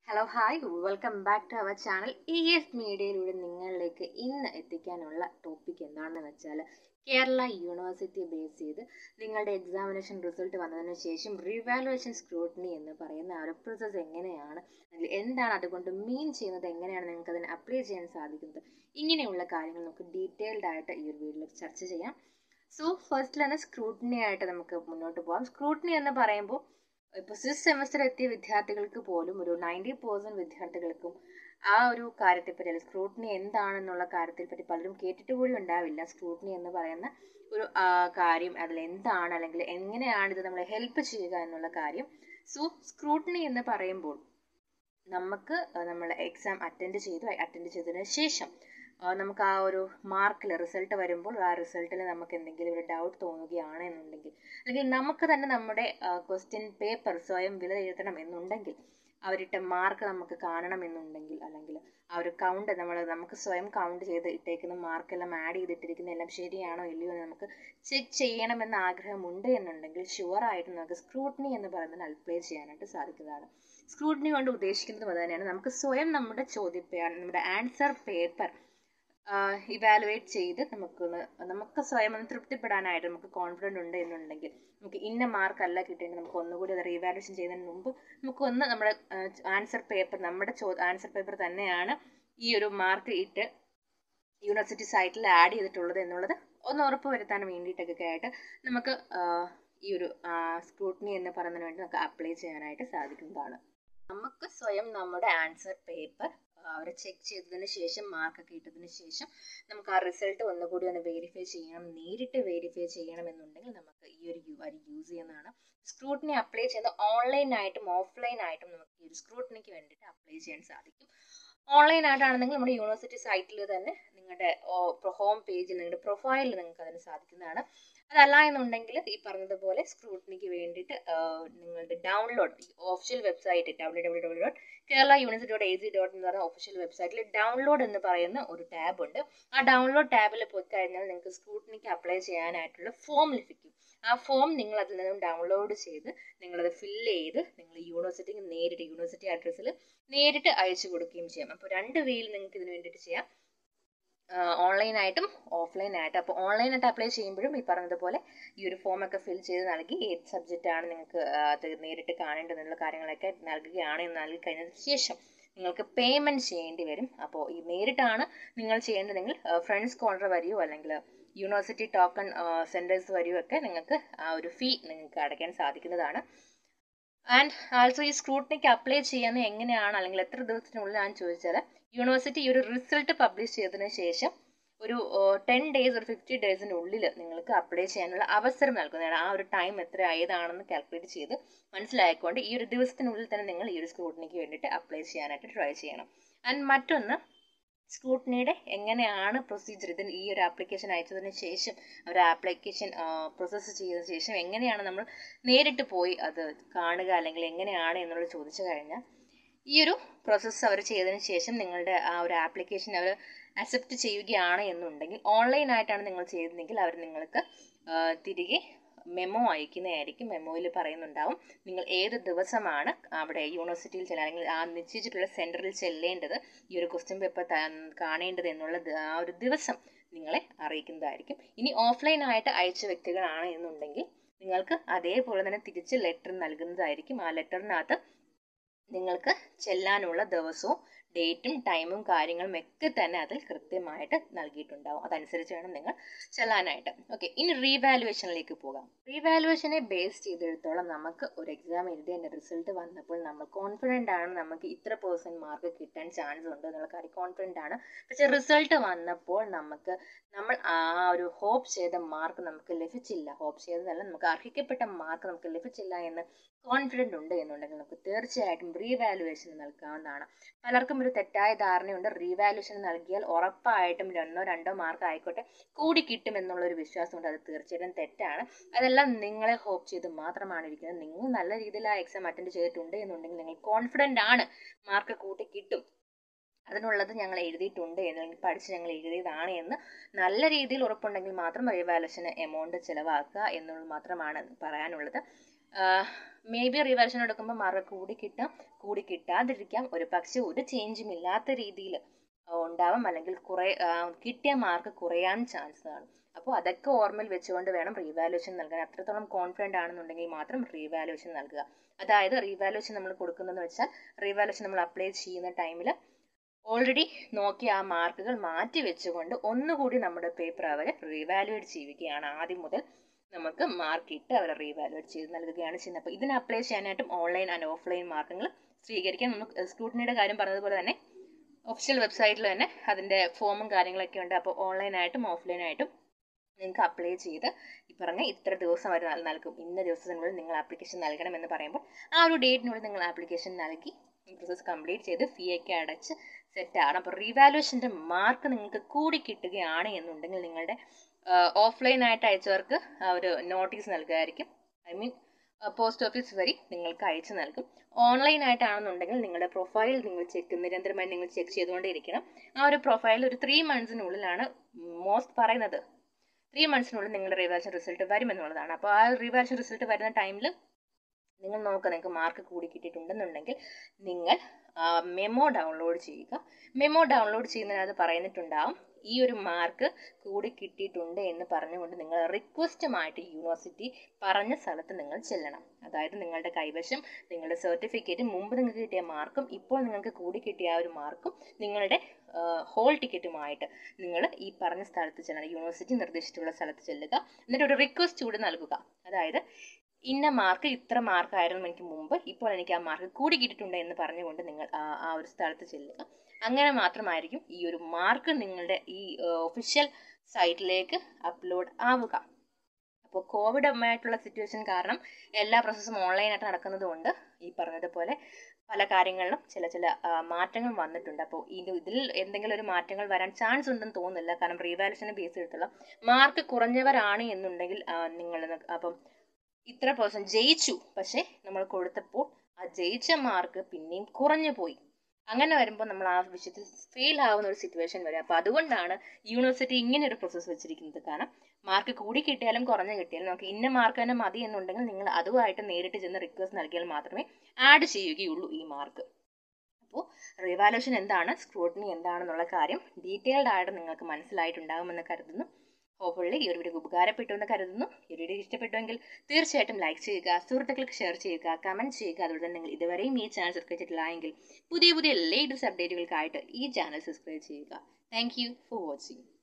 hello hi welcome back to our channel E F മീഡിയയിലൂടെ നിങ്ങളിലേക്ക് ഇന്ന് എത്തിക്കാനുള്ള ടോപ്പിക് എന്താണെന്ന് വെച്ചാൽ കേരള യൂണിവേഴ്സിറ്റി ബേസ് ചെയ്ത് നിങ്ങളുടെ എക്സാമിനേഷൻ റിസൾട്ട് വന്നതിന് ശേഷം റിവാലുവേഷൻ സ്ക്രൂട്ടിനി എന്ന് പറയുന്ന ആ ഒരു പ്രോസസ്സ് എങ്ങനെയാണ് അല്ലെങ്കിൽ എന്താണ് അതുകൊണ്ട് മീൻ ചെയ്യുന്നത് എങ്ങനെയാണ് നിങ്ങൾക്ക് അതിനെ അപ്ലൈ ചെയ്യാൻ സാധിക്കുന്നത് ഇങ്ങനെയുള്ള കാര്യങ്ങൾ നമുക്ക് ഡീറ്റെയിൽഡ് ആയിട്ട് ഈ ഒരു വീഡിയോയിൽ ചർച്ച ചെയ്യാം സോ ഫസ്റ്റിൽ തന്നെ സ്ക്രൂട്ടിനി ആയിട്ട് നമുക്ക് മുന്നോട്ട് പോകാം സ്ക്രൂട്ടിനി എന്ന് പറയുമ്പോൾ ഇപ്പോൾ സിക്സ് സെമസ്റ്റർ എത്തിയ വിദ്യാർത്ഥികൾക്ക് പോലും ഒരു നയൻറ്റി പേഴ്സൻറ്റ് വിദ്യാർത്ഥികൾക്കും ആ ഒരു കാര്യത്തെപ്പറ്റി അല്ലെങ്കിൽ സ്ക്രൂട്ടിനി എന്താണെന്നുള്ള കാര്യത്തെപ്പറ്റി പലരും കേട്ടിട്ട് പോലും ഉണ്ടാവില്ല സ്ക്രൂട്ടിനി എന്ന് പറയുന്ന ഒരു കാര്യം അതിൽ എന്താണ് അല്ലെങ്കിൽ എങ്ങനെയാണ് ഇത് നമ്മളെ ഹെൽപ്പ് ചെയ്യുക എന്നുള്ള കാര്യം സോ സ്ക്രൂട്ടിനി എന്ന് പറയുമ്പോൾ നമുക്ക് നമ്മൾ എക്സാം അറ്റൻഡ് ചെയ്തു അറ്റൻഡ് ചെയ്തതിന് ശേഷം നമുക്ക് ആ ഒരു മാർക്കിൽ റിസൾട്ട് വരുമ്പോൾ ആ റിസൾട്ടിൽ നമുക്ക് എന്തെങ്കിലും ഒരു ഡൗട്ട് തോന്നുകയാണ് എന്നുണ്ടെങ്കിൽ അല്ലെങ്കിൽ നമുക്ക് തന്നെ നമ്മുടെ ക്വസ്റ്റ്യൻ പേപ്പർ സ്വയം വിലയിരുത്തണം എന്നുണ്ടെങ്കിൽ അവരിട്ട മാർക്ക് നമുക്ക് കാണണം എന്നുണ്ടെങ്കിൽ അല്ലെങ്കിൽ ആ ഒരു കൗണ്ട് നമ്മൾ നമുക്ക് സ്വയം കൗണ്ട് ചെയ്ത് ഇട്ടേക്കുന്ന മാർക്കെല്ലാം ആഡ് ചെയ്തിട്ടിരിക്കുന്ന എല്ലാം ശരിയാണോ ഇല്ലയോ എന്ന് നമുക്ക് ചെക്ക് ചെയ്യണമെന്ന് ആഗ്രഹമുണ്ട് എന്നുണ്ടെങ്കിൽ ഷുവറായിട്ട് നമുക്ക് സ്ക്രൂട്ടിനി എന്ന് പറയുന്നത് അപ്ലൈ ചെയ്യാനായിട്ട് സാധിക്കുന്നതാണ് സ്ക്രൂട്ടിനി കൊണ്ട് ഉദ്ദേശിക്കുന്നത് അത് തന്നെയാണ് നമുക്ക് സ്വയം നമ്മുടെ ചോദ്യ നമ്മുടെ ആൻസർ പേപ്പർ ഇവാലുവേറ്റ് ചെയ്ത് നമുക്കൊന്ന് നമുക്ക് സ്വയം ഒന്ന് തൃപ്തിപ്പെടാനായിട്ട് നമുക്ക് കോൺഫിഡൻ്റ് ഉണ്ട് എന്നുണ്ടെങ്കിൽ നമുക്ക് ഇന്ന മാർക്ക് അല്ല കിട്ടിയെങ്കിൽ നമുക്ക് ഒന്നുകൂടി അത് റീവാലുവേഷൻ ചെയ്യുന്നതിന് മുമ്പ് നമുക്കൊന്ന് നമ്മുടെ ആൻസർ പേപ്പർ നമ്മുടെ ചോ ആൻസർ പേപ്പർ തന്നെയാണ് ഈ ഒരു മാർക്ക് ഇട്ട് യൂണിവേഴ്സിറ്റി സൈറ്റിൽ ആഡ് ചെയ്തിട്ടുള്ളത് എന്നുള്ളത് ഒന്ന് ഉറപ്പ് വരുത്താൻ വേണ്ടിയിട്ടൊക്കെ ആയിട്ട് നമുക്ക് ഈ ഒരു സ്ക്രൂട്ടിനി എന്ന് പറയുന്നതിന് വേണ്ടി നമുക്ക് അപ്ലൈ ചെയ്യാനായിട്ട് സാധിക്കുന്നതാണ് നമുക്ക് സ്വയം നമ്മുടെ ആൻസർ പേപ്പർ അവരെ ചെക്ക് ചെയ്തതിന് ശേഷം മാർക്കൊക്കെ ഇട്ടതിന് ശേഷം നമുക്ക് ആ റിസൾട്ട് ഒന്നുകൂടി ഒന്ന് വെരിഫൈ ചെയ്യണം നേരിട്ട് വെരിഫൈ ചെയ്യണമെന്നുണ്ടെങ്കിൽ നമുക്ക് ഈ ഒരു അരി യൂസ് ചെയ്യുന്നതാണ് സ്ക്രൂട്ടിനി അപ്ലൈ ചെയ്യുന്നത് ഓൺലൈനായിട്ടും ഓഫ്ലൈൻ ആയിട്ടും നമുക്ക് ഈ ഒരു സ്ക്രൂട്ടിനിക്ക് വേണ്ടിയിട്ട് അപ്ലൈ ചെയ്യാൻ സാധിക്കും ഓൺലൈൻ ആയിട്ടാണെന്നെങ്കിൽ നമ്മുടെ യൂണിവേഴ്സിറ്റി സൈറ്റിൽ തന്നെ നിങ്ങളുടെ ഹോം പേജിൽ നിങ്ങളുടെ പ്രൊഫൈലിൽ നിങ്ങൾക്ക് അതിന് സാധിക്കുന്നതാണ് അതല്ല എന്നുണ്ടെങ്കിൽ ഈ പറഞ്ഞതുപോലെ സ്ക്രൂട്ടിനിക്ക് വേണ്ടിയിട്ട് നിങ്ങളുടെ download official website W W W dot Kerala university dot A C dot എന്ന് പറയുന്ന ഒഫീഷ്യൽ വെബ്സൈറ്റിൽ ഡൗൺലോഡ് എന്ന് പറയുന്ന ഒരു ടാബ് ഉണ്ട് ആ ഡൗൺലോഡ് ടാബിൽ പോയി കഴിഞ്ഞാൽ നിങ്ങൾക്ക് സ്ക്രൂട്ടിനിക്ക് അപ്ലൈ ചെയ്യാനായിട്ടുള്ള ഫോം ലഭിക്കും ആ ഫോം നിങ്ങൾ അതിൽ നിന്നും ഡൗൺലോഡ് ചെയ്ത് നിങ്ങളത് ഫില്ല് ചെയ്ത് നിങ്ങൾ യൂണിവേഴ്സിറ്റിക്ക് നേരിട്ട് യൂണിവേഴ്സിറ്റി അഡ്രസ്സിൽ നേരിട്ട് അയച്ചു കൊടുക്കുകയും ചെയ്യാം അപ്പോൾ രണ്ട് വേയിൽ നിങ്ങൾക്ക് ഇതിന് വേണ്ടിയിട്ട് ചെയ്യാം ഓൺലൈനായിട്ടും ഓഫ്ലൈനായിട്ടും അപ്പോൾ ഓൺലൈനായിട്ട് അപ്ലൈ ചെയ്യുമ്പോഴും ഈ പറഞ്ഞതുപോലെ ഈ ഒരു ഫോമൊക്കെ ഫിൽ ചെയ്ത് നൽകി ഏത് സബ്ജക്റ്റാണ് നിങ്ങൾക്ക് അത് നേരിട്ട് കാണേണ്ടതെന്നുള്ള കാര്യങ്ങളൊക്കെ നൽകുകയാണ് എന്ന് നൽകി കഴിഞ്ഞതിന് ശേഷം നിങ്ങൾക്ക് പേയ്മെൻറ്റ് ചെയ്യേണ്ടി വരും അപ്പോൾ ഈ നേരിട്ടാണ് നിങ്ങൾ ചെയ്യേണ്ടതെങ്കിൽ ഫ്രണ്ട്സ് കോർണർ വഴിയോ അല്ലെങ്കിൽ യൂണിവേഴ്സിറ്റി ടോക്കൺ സെൻറ്റേഴ്സ് വഴിയോ ഒക്കെ നിങ്ങൾക്ക് ആ ഒരു ഫീ നിങ്ങൾക്ക് അടയ്ക്കാൻ സാധിക്കുന്നതാണ് ആൻഡ് ആൾസോ ഈ സ്ക്രൂട്ടിനിക്ക് അപ്ലൈ ചെയ്യുന്നത് എങ്ങനെയാണ് അല്ലെങ്കിൽ എത്ര ദിവസത്തിനുള്ളിലാണെന്ന് ചോദിച്ചാൽ യൂണിവേഴ്സിറ്റി ഈ ഒരു റിസൾട്ട് പബ്ലിഷ് ചെയ്തതിന് ശേഷം ഒരു ടെൻ ഡേയ്സ് ഒരു ഫിഫ്റ്റി ഡേയ്സിനുള്ളിൽ നിങ്ങൾക്ക് അപ്ലൈ ചെയ്യാനുള്ള അവസരം നൽകുന്നതാണ് ആ ഒരു ടൈം എത്ര ആയതാണെന്ന് കാൽക്കുലേറ്റ് ചെയ്ത് മനസ്സിലായിക്കൊണ്ട് ഈ ഒരു ദിവസത്തിനുള്ളിൽ തന്നെ നിങ്ങൾ ഈ ഒരു സ്ക്രൂട്ടിനിക്ക് വേണ്ടിയിട്ട് അപ്ലൈ ചെയ്യാനായിട്ട് ട്രൈ ചെയ്യണം ആൻഡ് മറ്റൊന്ന് സ്ക്രൂട്ടിനിയുടെ എങ്ങനെയാണ് പ്രൊസീജിയർ ഇതിന് ഈ ഒരു ആപ്ലിക്കേഷൻ അയച്ചതിന് ശേഷം ഒരു ആപ്ലിക്കേഷൻ പ്രോസസ്സ് ചെയ്തതിന് ശേഷം എങ്ങനെയാണ് നമ്മൾ നേരിട്ട് പോയി അത് കാണുക അല്ലെങ്കിൽ എങ്ങനെയാണ് എന്നുള്ളത് ചോദിച്ചു കഴിഞ്ഞാൽ ഈ ഒരു പ്രോസസ്സ് അവർ ചെയ്തതിന് ശേഷം നിങ്ങളുടെ ആ ഒരു ആപ്ലിക്കേഷൻ അവർ അക്സെപ്റ്റ് ചെയ്യുകയാണ് എന്നുണ്ടെങ്കിൽ ഓൺലൈൻ ആയിട്ടാണ് നിങ്ങൾ ചെയ്തതെങ്കിൽ അവർ നിങ്ങൾക്ക് തിരികെ മെമ്മോ അയക്കുന്നതായിരിക്കും മെമ്മോയിൽ പറയുന്നുണ്ടാവും നിങ്ങൾ ഏത് ദിവസമാണ് അവിടെ യൂണിവേഴ്സിറ്റിയിൽ ചെല്ലാൻ അല്ലെങ്കിൽ ആ നിശ്ചയിച്ചിട്ടുള്ള സെൻറ്ററിൽ ചെല്ലേണ്ടത് ഈ ഒരു ക്വസ്റ്റ്യൻ പേപ്പർ കാണേണ്ടത് എന്നുള്ള ആ ഒരു ദിവസം നിങ്ങളെ അറിയിക്കുന്നതായിരിക്കും ഇനി ഓഫ്ലൈൻ ആയിട്ട് അയച്ച വ്യക്തികളാണ് എന്നുണ്ടെങ്കിൽ നിങ്ങൾക്ക് അതേപോലെ തന്നെ തിരിച്ച് ലെറ്റർ നൽകുന്നതായിരിക്കും ആ ലെറ്ററിനകത്ത് നിങ്ങൾക്ക് ചെല്ലാനുള്ള ദിവസവും ഡേറ്റും ടൈമും കാര്യങ്ങളും ഒക്കെ തന്നെ അതിൽ കൃത്യമായിട്ട് നൽകിയിട്ടുണ്ടാവും അതനുസരിച്ച് വേണം നിങ്ങൾ ചെല്ലാനായിട്ട് ഓക്കെ ഇനി റീവാലുവേഷനിലേക്ക് പോകാം റീവാലുവേഷനെ ബേസ് ചെയ്തെടുത്തോളം നമുക്ക് ഒരു എക്സാം എഴുതി അതിൻ്റെ റിസൾട്ട് വന്നപ്പോൾ നമ്മൾ കോൺഫിഡൻ്റ് ആണ് നമുക്ക് ഇത്ര പേഴ്സൻറ്റ് മാർക്ക് കിട്ടാൻ ചാൻസ് ഉണ്ട് എന്നുള്ള കാര്യം കോൺഫിഡൻ്റ് ആണ് പക്ഷെ റിസൾട്ട് വന്നപ്പോൾ നമുക്ക് നമ്മൾ ആ ഒരു ഹോപ്പ് ചെയ്ത മാർക്ക് നമുക്ക് ലഭിച്ചില്ല ഹോപ്പ് ചെയ്തതല്ല നമുക്ക് അർഹിക്കപ്പെട്ട മാർക്ക് നമുക്ക് ലഭിച്ചില്ല എന്ന് കോൺഫിഡൻ്റ് ഉണ്ട് എന്നുണ്ടെങ്കിൽ നമുക്ക് തീർച്ചയായിട്ടും റീവാലുവേഷൻ നൽകാവുന്നതാണ് പലർക്കും ഒരു തെറ്റായ ധാരണയുണ്ട് റീവാലുവേഷൻ നൽകിയാൽ ഉറപ്പായിട്ടും രണ്ടോ രണ്ടോ മാർക്ക് ആയിക്കോട്ടെ കൂടി കിട്ടും എന്നുള്ളൊരു വിശ്വാസമുണ്ട് അത് തീർച്ചയായിട്ടും തെറ്റാണ് അതെല്ലാം നിങ്ങളെ ഹോപ്പ് ചെയ്ത് മാത്രമാണ് ഇരിക്കുന്നത് നിങ്ങൾ നല്ല രീതിയിൽ ആ എക്സാം അറ്റൻഡ് ചെയ്തിട്ടുണ്ട് എന്നുണ്ടെങ്കിൽ നിങ്ങൾ കോൺഫിഡൻ്റ് ആണ് മാർക്ക് കൂട്ടി കിട്ടും അതിനുള്ളത് ഞങ്ങൾ എഴുതിയിട്ടുണ്ട് അല്ലെങ്കിൽ പഠിച്ച് ഞങ്ങൾ എഴുതിയതാണ് എന്ന് നല്ല രീതിയിൽ ഉറപ്പുണ്ടെങ്കിൽ മാത്രം റീവാലുവേഷന് എമൗണ്ട് ചിലവാക്കുക എന്നുള്ളത് മാത്രമാണ് പറയാനുള്ളത് മേ ബി റീവാലുവേഷൻ എടുക്കുമ്പോൾ മാർക്ക് കൂടി കിട്ടാം കൂടി കിട്ടാതിരിക്കാം ഒരു പക്ഷെ ഒരു ചേഞ്ചും ഇല്ലാത്ത രീതിയിൽ ഉണ്ടാവാം അല്ലെങ്കിൽ കുറേ കിട്ടിയ മാർക്ക് കുറയാൻ ചാൻസ് കാണും അപ്പോൾ അതൊക്കെ ഓർമ്മയിൽ വെച്ചുകൊണ്ട് വേണം റീവാലുവേഷൻ നൽകാൻ അത്രത്തോളം കോൺഫിഡൻ്റ് ആണെന്നുണ്ടെങ്കിൽ മാത്രം റീവാലുവേഷൻ നൽകുക അതായത് റീവാലുവേഷൻ നമ്മൾ കൊടുക്കുന്നതെന്ന് വെച്ചാൽ റീവാലുവേഷൻ നമ്മൾ അപ്ലൈ ചെയ്യുന്ന ടൈമിൽ ഓൾറെഡി നോക്കിയ ആ മാർക്കുകൾ മാറ്റി വെച്ചുകൊണ്ട് ഒന്നുകൂടി നമ്മുടെ പേപ്പർ അവർ റീവാലുവേറ്റ് ചെയ്യുകയാണ് ആദ്യം മുതൽ നമുക്ക് മാർക്ക് ഇട്ട് അവരെ റീവാലുവേറ്റ് ചെയ്ത് നൽകുകയാണ് ചെയ്യുന്നത് അപ്പോൾ ഇതിന് അപ്ലൈ ചെയ്യാനായിട്ടും ഓൺലൈൻ ആൻഡ് ഓഫ്ലൈൻ മാർക്കുകൾ സ്വീകരിക്കാൻ നമുക്ക് സ്ക്രൂട്ടിനിയുടെ കാര്യം പറഞ്ഞതുപോലെ തന്നെ ഒഫീഷ്യൽ വെബ്സൈറ്റിൽ തന്നെ അതിൻ്റെ ഫോമും കാര്യങ്ങളൊക്കെ ഉണ്ട് അപ്പോൾ ഓൺലൈനായിട്ടും ഓഫ്ലൈനായിട്ടും നിങ്ങൾക്ക് അപ്ലൈ ചെയ്ത് ഈ പറഞ്ഞ ഇത്ര ദിവസം വരെ നൽകും ഇന്ന ദിവസത്തിനുള്ളിൽ നിങ്ങൾ ആപ്ലിക്കേഷൻ നൽകണം എന്ന് പറയുമ്പോൾ ആ ഒരു ഡേറ്റിനുള്ളിൽ നിങ്ങൾ ആപ്ലിക്കേഷൻ നൽകി പ്രോസസ് കംപ്ലീറ്റ് ചെയ്ത് ഫീ ഒക്കെ അടച്ച് സെറ്റ് ആണ് അപ്പോൾ റീവാലുവേഷൻ്റെ മാർക്ക് നിങ്ങൾക്ക് കൂടി കിട്ടുകയാണ് എന്നുണ്ടെങ്കിൽ നിങ്ങളുടെ ഓഫ്ലൈൻ ആയിട്ട് അയച്ചവർക്ക് ഒരു നോട്ടീസ് നൽകുമായിരിക്കും ഐ മീൻ പോസ്റ്റ് ഓഫീസ് വഴി നിങ്ങൾക്ക് അയച്ചു നൽകും ഓൺലൈൻ ആയിട്ടാണെന്നുണ്ടെങ്കിൽ നിങ്ങളുടെ പ്രൊഫൈൽ നിങ്ങൾ ചെക്ക് നിരന്തരമായി നിങ്ങൾ ചെക്ക് ചെയ്തുകൊണ്ടേയിരിക്കണം ആ ഒരു പ്രൊഫൈൽ ഒരു ത്രീ മന്ത്സിനുള്ളിലാണ് മോസ്റ്റ് പറയുന്നത് ത്രീ മന്ത്സിനുള്ളിൽ നിങ്ങളുടെ റിവാലുവേഷൻ റിസൾട്ട് വരുമെന്നുള്ളതാണ് അപ്പോൾ ആ റിവാലുവേഷൻ റിസൾട്ട് വരുന്ന ടൈമിൽ നിങ്ങൾ നോക്കുക നിങ്ങൾക്ക് മാർക്ക് കൂടി കിട്ടിയിട്ടുണ്ടെന്നുണ്ടെങ്കിൽ നിങ്ങൾ മെമ്മോ ഡൗൺലോഡ് ചെയ്യുക മെമ്മോ ഡൗൺലോഡ് ചെയ്യുന്നതിനകത്ത് പറയുന്നിട്ടുണ്ടാവും ഈ ഒരു മാർക്ക് കൂടി കിട്ടിയിട്ടുണ്ട് എന്ന് പറഞ്ഞുകൊണ്ട് നിങ്ങൾ റിക്വസ്റ്റുമായിട്ട് യൂണിവേഴ്സിറ്റി പറഞ്ഞ സ്ഥലത്ത് നിങ്ങൾ ചെല്ലണം അതായത് നിങ്ങളുടെ കൈവശം നിങ്ങളുടെ സർട്ടിഫിക്കറ്റ് മുമ്പ് നിങ്ങൾക്ക് കിട്ടിയ മാർക്കും ഇപ്പോൾ നിങ്ങൾക്ക് കൂടി കിട്ടിയ ആ ഒരു മാർക്കും നിങ്ങളുടെ ഹോൾ ടിക്കറ്റുമായിട്ട് നിങ്ങൾ ഈ പറഞ്ഞ സ്ഥലത്ത് ചെല്ലണം യൂണിവേഴ്സിറ്റി നിർദ്ദേശിച്ചിട്ടുള്ള സ്ഥലത്ത് ചെല്ലുക എന്നിട്ട് ഒരു റിക്വസ്റ്റ് കൂടി നൽകുക അതായത് ഇന്ന മാർക്ക് ഇത്ര മാർക്കായിരുന്നു എനിക്ക് മുമ്പ് ഇപ്പോൾ എനിക്ക് ആ മാർക്ക് കൂടി കിട്ടിയിട്ടുണ്ട് എന്ന് പറഞ്ഞുകൊണ്ട് നിങ്ങൾ ആ ഒരു സ്ഥലത്ത് ചെല്ലുക അങ്ങനെ മാത്രമായിരിക്കും ഈ ഒരു മാർക്ക് നിങ്ങളുടെ ഈ ഒഫീഷ്യൽ സൈറ്റിലേക്ക് അപ്ലോഡ് ആവുക അപ്പോൾ കോവിഡ് ആയിട്ടുള്ള സിറ്റുവേഷൻ കാരണം എല്ലാ പ്രോസസ്സും ഓൺലൈനായിട്ട് നടക്കുന്നത് കൊണ്ട് ഈ പറഞ്ഞതുപോലെ പല കാര്യങ്ങളിലും ചില ചില മാറ്റങ്ങൾ വന്നിട്ടുണ്ട് അപ്പോൾ ഇത് ഇതിൽ എന്തെങ്കിലും ഒരു മാറ്റങ്ങൾ വരാൻ ചാൻസ് ഉണ്ടെന്ന് തോന്നുന്നില്ല കാരണം റീവാലുവേഷനെ ബേസ് ചെയ്തിട്ടുള്ള മാർക്ക് കുറഞ്ഞവരാണ് എന്നുണ്ടെങ്കിൽ നിങ്ങൾ അപ്പം ഇത്ര പേഴ്സൺ ജയിച്ചു പക്ഷേ നമ്മൾ കൊടുത്തപ്പോൾ ആ ജയിച്ച മാർക്ക് പിന്നെയും കുറഞ്ഞു പോയി അങ്ങനെ വരുമ്പോൾ നമ്മൾ ആ വിഷയത്തിൽ ഫെയിൽ ആവുന്ന ഒരു സിറ്റുവേഷൻ വരും അപ്പോൾ അതുകൊണ്ടാണ് യൂണിവേഴ്സിറ്റി ഇങ്ങനെ ഒരു പ്രോസസ്സ് വെച്ചിരിക്കുന്നത് കാരണം മാർക്ക് കൂടി കിട്ടിയാലും കുറഞ്ഞു കിട്ടിയാലും നമുക്ക് ഇന്ന മാർക്ക് തന്നെ മതി എന്നുണ്ടെങ്കിൽ നിങ്ങൾ അതുമായിട്ട് നേരിട്ട് ചെന്ന് റിക്വസ്റ്റ് നൽകിയാൽ മാത്രമേ ആഡ് ചെയ്യുകയുള്ളൂ ഈ മാർക്ക് അപ്പോൾ റിവാലുവേഷൻ എന്താണ് സ്ക്രൂട്ടിനി എന്താണെന്നുള്ള കാര്യം ഡീറ്റെയിൽഡ് ആയിട്ട് നിങ്ങൾക്ക് മനസ്സിലായിട്ടുണ്ടാകുമെന്ന് കരുതുന്നു ഹോപ്പ്ഫുള്ളി ഈ ഒരു വീഡിയോ ഉപകാരപ്പെട്ടു എന്ന് കരുതുന്നു ഈ വീഡിയോ ഇഷ്ടപ്പെട്ടുവെങ്കിൽ തീർച്ചയായിട്ടും ലൈക്ക് ചെയ്യുക സുഹൃത്തുക്കൾക്ക് ഷെയർ ചെയ്യുക കമൻറ്റ് ചെയ്യുക അതുപോലെ തന്നെ നിങ്ങൾ ഇതുവരെയും ഈ ചാനൽ സബ്സ്ക്രൈബ് ചെയ്തിട്ടില്ല എങ്കിൽ പുതിയ പുതിയ ലേറ്റസ്റ്റ് അപ്ഡേറ്റുകൾക്കായിട്ട് ഈ ചാനൽ സബ്സ്ക്രൈബ് ചെയ്യുക താങ്ക് യു ഫോർ വാച്ചിങ്